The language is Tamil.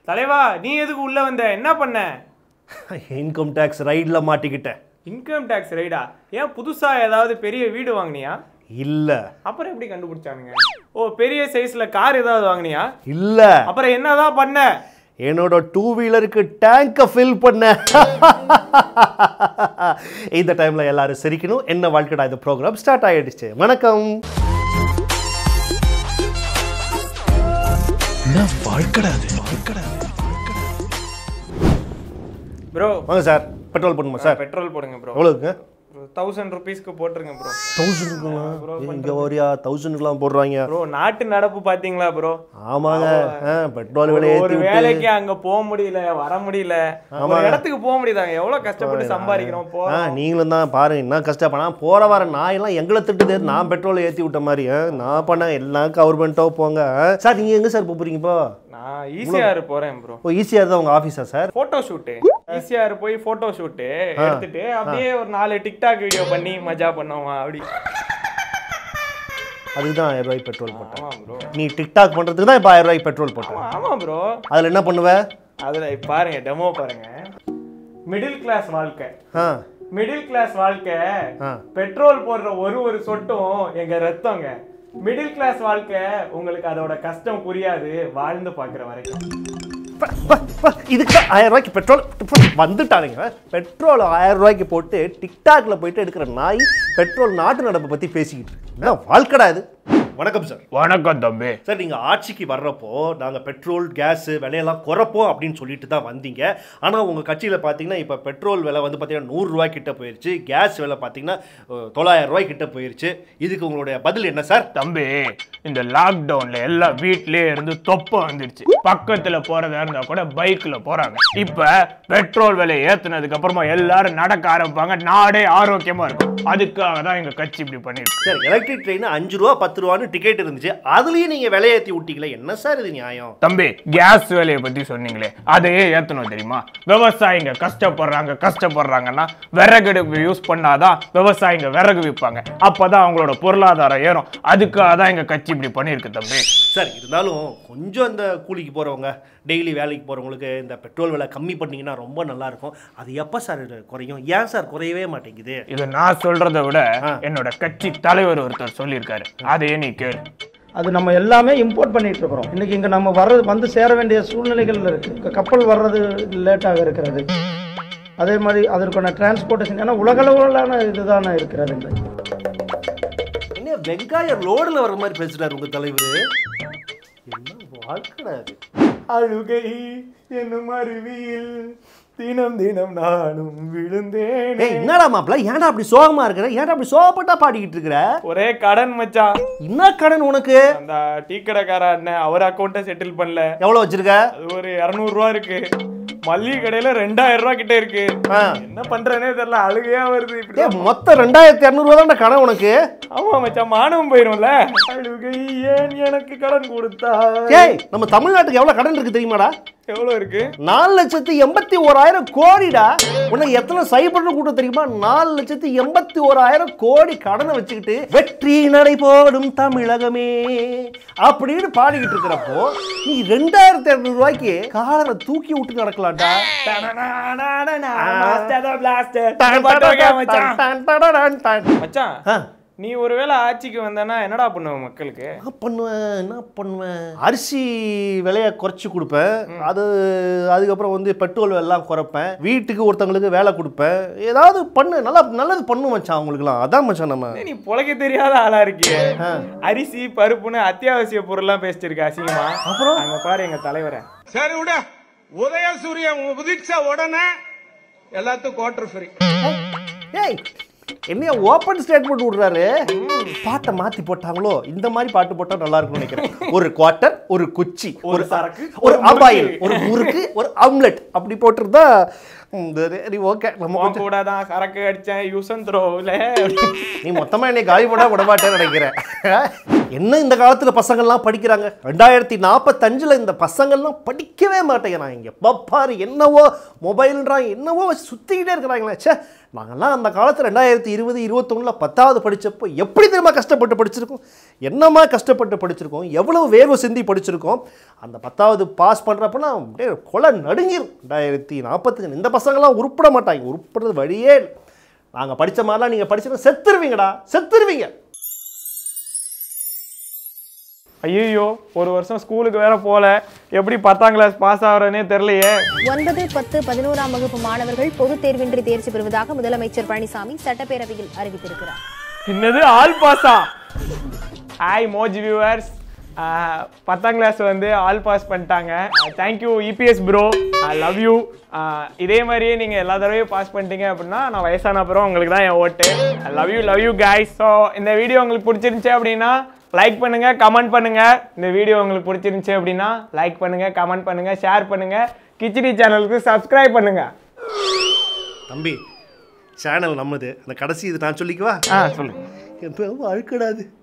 தலைவா நீ எதுக்கு உள்ள வந்த என்ன பண்ண இன்கம் டேக்ஸ் ரைடில் மாட்டிக்கிட்டேன் இன்கம் டேக்ஸ் ரைடா ஏன் புதுசா ஏதாவது பெரிய வீடு வாங்குனியா இல்லை அப்புறம் எப்படி கண்டுபிடிச்சானுங்க ஓ பெரிய சைஸ்ல கார் ஏதாவது வாங்குனியா இல்லை அப்புறம் என்னதான் பண்ண என்னோட டூ வீலருக்கு டேங்கை ஃபில் பண்ண இந்த டைமில் எல்லாரும் சிரிக்கணும் என்ன வாழ்க்கைடா இந்த ப்ரோக்ராம் ஸ்டார்ட் ஆயிடுச்சு வணக்கம் என்ன வாழ்க்கடா அது வாழ்க்கடா ப்ரோ வாங்க சார் பெட்ரோல் பண்ணுமா சார் பெட்ரோல் போடுங்க ப்ரோ எவ்வளோங்க தௌசண்ட் ருபீஸ்க்கு போட்டுருங்க ப்ரோ தௌசண்ட்க்குலாம் இங்கே வரியா தௌசண்ட்க்குலாம் போடுறாங்க ப்ரோ நாட்டு நடப்பு பாத்தீங்களா ப்ரோ ஆமாங்க ஆ, பெட்ரோல் விலை ஒரு ஏற்றி விட்டு வேலைக்கு அங்க போக முடியல வர முடியல ஒரு இடத்துக்கு போக முடியுதாங்க எவ்வளவு கஷ்டப்பட்டு சம்பாதிக்கிறோம் போ ஆ நீங்களும் தான் பாருங்க என்ன கஷ்டப்படா போற வர நாயெல்லாம் எங்களை திட்டுது நான் பெட்ரோலை ஏற்றி விட்ட மாதிரி ஆ, நான் பண்ண எல்லாம் கவர்மெண்ட்டோ போங்க ஆ. சார் நீங்கள் எங்கே சார் போகிறீங்க இப்போ நான் ஈசிஆர் போறேன் ப்ரோ ஓ ஈஸியாக தான் உங்கள் ஆஃபீஸா சார் போட்டோ ஷூட்டு ஈசிஆர் போய் போட்டோ ஷூட்டு எடுத்துட்டு அப்படியே ஒரு நாலு டிக்டாக் வீடியோ பண்ணி மஜா பண்ணுவோமா அப்படி அதுக்கு தான் ஆயிரம் ரூபாய்க்கு பெட்ரோல் போட்டேன் ஆமா ப்ரோ நீ டிக்டாக் பண்ணுறதுக்கு தான் இப்போ ஆயிரம் ரூபாய்க்கு பெட்ரோல் போட்டேன் ஆமா ப்ரோ அதில் என்ன பண்ணுவ அதுல இப்ப பாருங்க டெமோ பாருங்க மிடில் கிளாஸ் வாழ்க்கை ஆ மிடில் கிளாஸ் வாழ்க்கை ஆ. பெட்ரோல் போடுற ஒரு ஒரு சொட்டும் எங்க ரத்தங்க மிடில் கிளாஸ் வாழ்க்கை உங்களுக்கு அதோட கஷ்டம் புரியாது வாழ்ந்து பாக்குற வரைக்கும் ப, ப, ப, இதுக்கு தான் ஆயிரம் ரூபாய்க்கு பெட்ரோல் ப, வந்துட்டானுங்க பெட்ரோல் ஆயிரம் ரூபாய்க்கு போட்டு டிக்டாக்ல போயிட்டு எடுக்கிற நாய் பெட்ரோல் நாட்டு நடப்பை பற்றி பேசிக்கிட்டு இருக்கு. என்ன வாழ்க்கடா இது வணக்கம் சார் வணக்கம் தம்பி சார் நீங்கள் ஆட்சிக்கு வர்றப்போ நாங்கள் பெட்ரோல் கேஸு விலையெல்லாம் குறைப்போம் அப்படின்னு சொல்லிட்டு தான் வந்தீங்க ஆனால் உங்கள் கட்சியில் பார்த்தீங்கன்னா இப்போ பெட்ரோல் விலை வந்து பார்த்தீங்கன்னா நூறுரூவாய் கிட்ட போயிருச்சு கேஸ் விலை பார்த்தீங்கன்னா அஹ், தொள்ளாயிரம் ரூபாய் கிட்ட போயிருச்சு இதுக்கு உங்களுடைய பதில் என்ன சார் தம்பி இந்த லாக்டவுன்ல எல்லாம் வீட்லயே இருந்து தொப்ப வந்துடுச்சு பக்கத்துல போறதா இருந்தா கூட பைக்ல போறாங்க இப்ப பெட்ரோல் விலை ஏத்துனதுக்கு அப்புறமா எல்லாரும் நடக்க ஆரம்பிப்பாங்க நாடே ஆரோக்கியமா இருக்கும் அதுக்காக தான் எங்க கட்சி இப்படி பண்ணிருக்கு சார் எலக்ட்ரிக் ட்ரெயின் அஞ்சு ரூபா பத்து ரூபான்னு டிக்கெட் இருந்துச்சு அதுலேயும் நீங்கள் விலையேற்றி விட்டீங்களே என்ன சார் இது நியாயம் தம்பி கேஸ் விலையை பத்தி சொன்னீங்களே அதையே ஏத்தணும் தெரியுமா விவசாயிங்க கஷ்டப்படுறாங்க கஷ்டப்படுறாங்கன்னா விறகடுப்பு யூஸ் பண்ணாதான் விவசாயிங்க விறகு விற்பாங்க அப்பதான் அவங்களோட பொருளாதாரம் ஏறும் அதுக்காக தான் எங்க கட்சி இப்படி பண்ணியிருக்கு தம்பி சார் இருந்தாலும் கொஞ்சம் இந்த கூலிக்கு போகிறவங்க டெய்லி வேலைக்கு போகிறவங்களுக்கு இந்த பெட்ரோல் விலை கம்மி பண்ணீங்கன்னா ரொம்ப நல்லா இருக்கும் அது எப்போ சார் இது குறையும் ஏன் சார் குறையவே மாட்டேங்குது இது நான் சொல்றதை விட ஆ. என்னோட கட்சி தலைவர் ஒருத்தர் சொல்லியிருக்காரு அதையே நீ கேளு அது நம்ம எல்லாமே இம்போர்ட் பண்ணிட்டு இருக்கிறோம் இன்னைக்கு இங்க நம்ம வர்றது வந்து சேர வேண்டிய சூழ்நிலைகள் இருக்கு க- கப்பல் வர்றது லேட்டாக இருக்கிறது அதே மாதிரி அதற்கான டிரான்ஸ்போர்ட்டேஷன் ஏன்னா உலகளவிலான இதுதானே இருக்கிறது இந்த என்ன வெங்காயம் லோடில் வர மாதிரி பேசுறாரு உங்க தலைவர் என்ன வாழ்க்கை அது அழுகை என்னும் அருவியில் தினம் தினம் நானும் விழுந்தேனே ஏய் என்னடா மாப்பிள்ள ஏன்டா அப்படி சோகமா இருக்கிற ஏன்டா அப்படி சோகப்பட்டா பாடிக்கிட்டு இருக்கிற ஒரே கடன் மச்சான் என்ன கடன் உனக்கு அந்த டீ கடைக்கார அண்ணன் அவர் அக்கௌண்ட்டை செட்டில் பண்ணல எவ்வளவு வச்சிருக்க அது ஒரு இரநூறுவா இருக்கு மல்லிகை கடையில ரெண்டாயிரம் ரூபாய் கிட்ட இருக்கு ஆ. என்ன பண்றேனே தெரியல அழுகையா வருது இப்படி ஏய் மொத்தம் ரெண்டாயிரத்தி இரநூறுவா தான் கடன் உனக்கு ஆமா மச்சான் மானவம் போயிரும்ல அழுகை ஏன் எனக்கு கடன் கொடுத்தா ஏய் நம்ம தமிழ்நாட்டுக்கு எவ்வளவு கடன் இருக்கு தெரியுமாடா எவ்வளவு இருக்கு நாலு லட்சத்தி எண்பத்தி ஓராயிரம் கோடிடா உனக்கு எத்தனை சைபர்னு கூட்டம் தெரியுமா நாலு லட்சத்தி எண்பத்தி ஓராயிரம் கோடி கடனை வச்சுக்கிட்டு வெற்றி நடை போடும் தமிழகமே அப்படின்னு பாடிக்கிட்டு இருக்கிறப்போ நீ ரெண்டாயிரத்தி இரநூறு ரூபாய்க்கு காலரை தூக்கி விட்டு நடக்கலாம்டா மாஸ்டர் தான் பிளாஸ்டர் மச்சான் ஆ, நீ ஒருவேளை ஆட்சிக்கு வந்தனா என்னடா பண்ணுவ மக்களுக்கு என்ன பண்ணுவேன் என்ன பண்ணுவேன் அரிசி விலையை குறைச்சி கொடுப்பேன் அது அதுக்கப்புறம் வந்து பெட்ரோல் எல்லாம் குறைப்பேன் வீட்டுக்கு ஒருத்தவங்களுக்கு வேலை கொடுப்பேன் ஏதாவது பண்ணு நல்லா நல்லது பண்ணு மச்சான் அவங்களுக்குலாம் அதான் மச்சான் நம்ம நீ பொழைக்க தெரியாத ஆளா இருக்கியே அரிசி பருப்புன்னு அத்தியாவசிய பொருள்லாம் பேசிட்டு இருக்க அசிங்கமா அப்புறம்? அங்க பாரு எங்க தலைவரை சரி விட உதயசூரியன் உதிச்ச உடனே எல்லாத்துக்கும் குவார்டர் ஃப்ரீ ஏய் என்னைய ஓப்பன் ஸ்டேட்மெண்ட் விடுறாரு பாட்டை மாத்தி போட்டாங்களோ இந்த மாதிரி பாட்டு போட்டா நல்லா இருக்கும்னு நினைக்கிறேன் ஒரு குவார்ட்டர் ஒரு குச்சி ஒரு சரக்கு, ஒரு ஒரு அபாயில் முறுக்கு. ஒரு முறுக்கு ஒரு ஆம்லெட் அப்படி போட்டிருந்தா ம், சரி ஓகே நம்ம உன் கொஞ்சம் கூட தான் சரக்கு அடிச்சேன் யூசன் த்ரோவில் நீ மொத்தமா என்னை காலி பண்ண விட மாட்டேன்னு நினைக்கிறேன் என்ன இந்த காலத்துல பசங்கள்லாம் படிக்கிறாங்க ரெண்டாயிரத்தி நாற்பத்தஞ்சுல இந்த பசங்கள்லாம் படிக்கவே மாட்டேங்கிறாங்க இங்க பப்பாரு என்னவோ மொபைல்ன்றான் என்னவோ வச்சு சுத்திக்கிட்டே இருக்கிறாங்களே ச்சே நாங்கள்லாம் அந்த காலத்தில் ரெண்டாயிரத்தி இருபது இருபத்தொன்னில் பத்தாவது படித்தப்போ எப்படி தெரியுமா கஷ்டப்பட்டு படிச்சிருக்கோம் என்னம்மா கஷ்டப்பட்டு படிச்சிருக்கோம் எவ்வளவு வேர்வை சிந்தி படிச்சிருக்கோம் அந்த பத்தாவது பாஸ் பண்ணுறப்பெல்லாம் அப்படியே கொலை நடுங்கிரும் ரெண்டாயிரத்தி நாற்பத்தஞ்சு இந்த பசங்களாம் உருப்பிட மாட்டாங்க உருப்படுறது வழியே இல்லை நாங்கள் படித்த மாதிரிலாம் நீங்கள் படிச்சிருந்தா செத்துருவீங்கடா செத்துருவீங்க ஐயோ ஒரு வருஷம் ஸ்கூலுக்கு வேற போல எப்படி பத்தாம் கிளாஸ் பாஸ் ஆகுறதுனே தெரியலையே ஒன்பது பத்து பதினோராம் வகுப்பு மாணவர்கள் பொதுத் தேர்வின்றி தேர்ச்சி பெறுவதாக முதலமைச்சர் பழனிசாமி சட்டப்பேரவையில் அறிவித்திருக்கிறார் என்னது ஆல் பாஸா ஹாய் மோஜ் வியூவர்ஸ் பத்தாம் கிளாஸ் வந்து ஆல் பாஸ் பண்ணிட்டாங்க thank you EPS bro I love you இதே மாதிரியே நீங்கள் எல்லா தடவையும் பாஸ் பண்ணிட்டீங்க அப்படின்னா நான் வயசான அப்புறம் உங்களுக்கு தான் என் ஓட்டு I love you love you guys so இந்த வீடியோ உங்களுக்கு பிடிச்சிருந்துச்சு அப்படின்னா லைக் பண்ணுங்க கமெண்ட் பண்ணுங்க இந்த வீடியோ உங்களுக்கு பிடிச்சிருந்துச்சு அப்படின்னா லைக் பண்ணுங்க கமெண்ட் பண்ணுங்க ஷேர் பண்ணுங்க கிச்சடி சேனலுக்கு சப்ஸ்கிரைப் பண்ணுங்க தம்பி சேனல் நம்மது அந்த கடைசி இது நான் சொல்லிக்குவா ஆ சொல்லுங்க எப்போ அழுக்கடாது